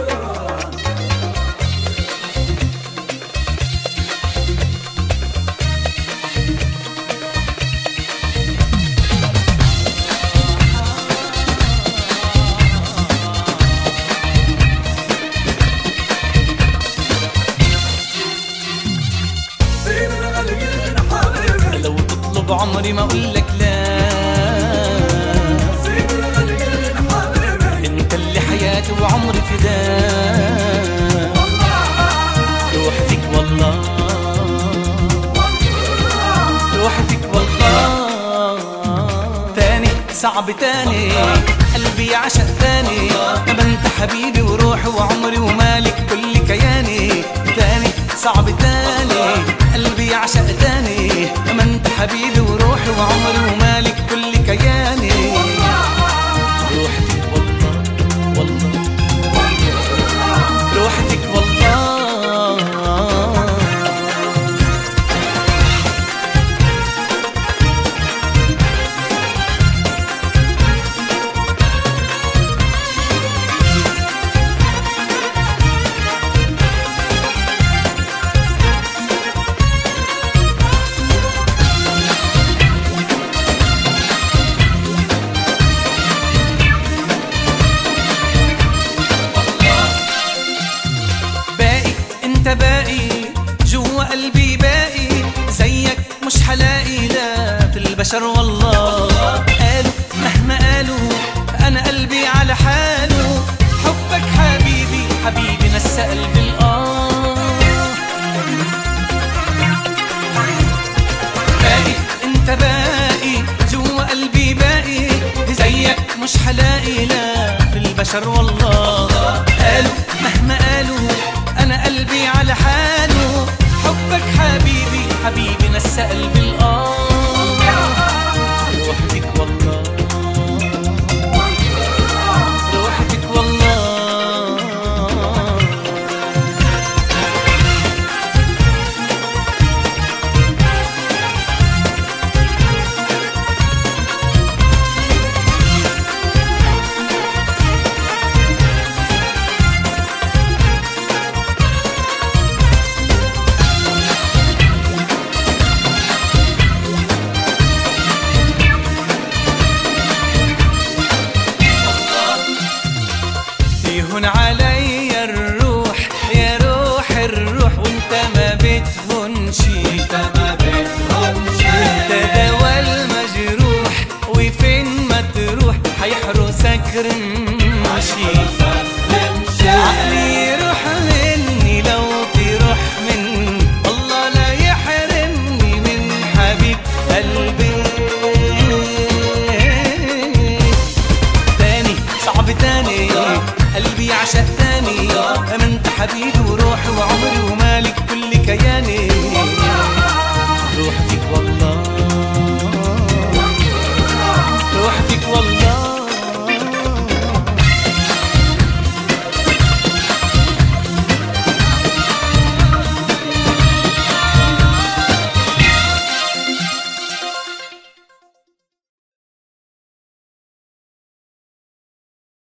لو تطلب عمري ما اقولك لا انت اللي حياتي وعمري فداك روحي فيك والله روحي فيك والله تاني صعب تاني قلبي يعشق تاني ما انت حبيبي وروحي وعمري ومالك كل كياني تاني صعب تاني قلبي يعشق تاني ما انت حبيبي وروحي وعمري ومالك كل كياني روحي فيك والله والله روحي فيك والله باقي انت باقي جوا قلبي باقي زيك مش حلاقي لا في البشر والله قالوا مهما قالوا انا قلبي على حاله حبك حبيبي حبيبي نسى قلبي الاه باقي انت باقي جوا قلبي باقي زيك مش حلاقي لا في البشر والله قالوا مهما قالوا انا قلبي على حاله حبك حبيبي حبيبي نسى قلبي الاه روحي فيك والله روحي فيك والله يهون علي الروح يا روح الروح وانت ما بتهونش انت ما بتهونش انت دوا المجروح وفين ما تروح هيحرسك رمشي عقلي يروح مني لو تروح مني الله لا يحرمني من حبيب قلبي تاني صعب تاني قلبي يعشق تاني ما انت حبيبي وروحي وعمري ومالك كل كياني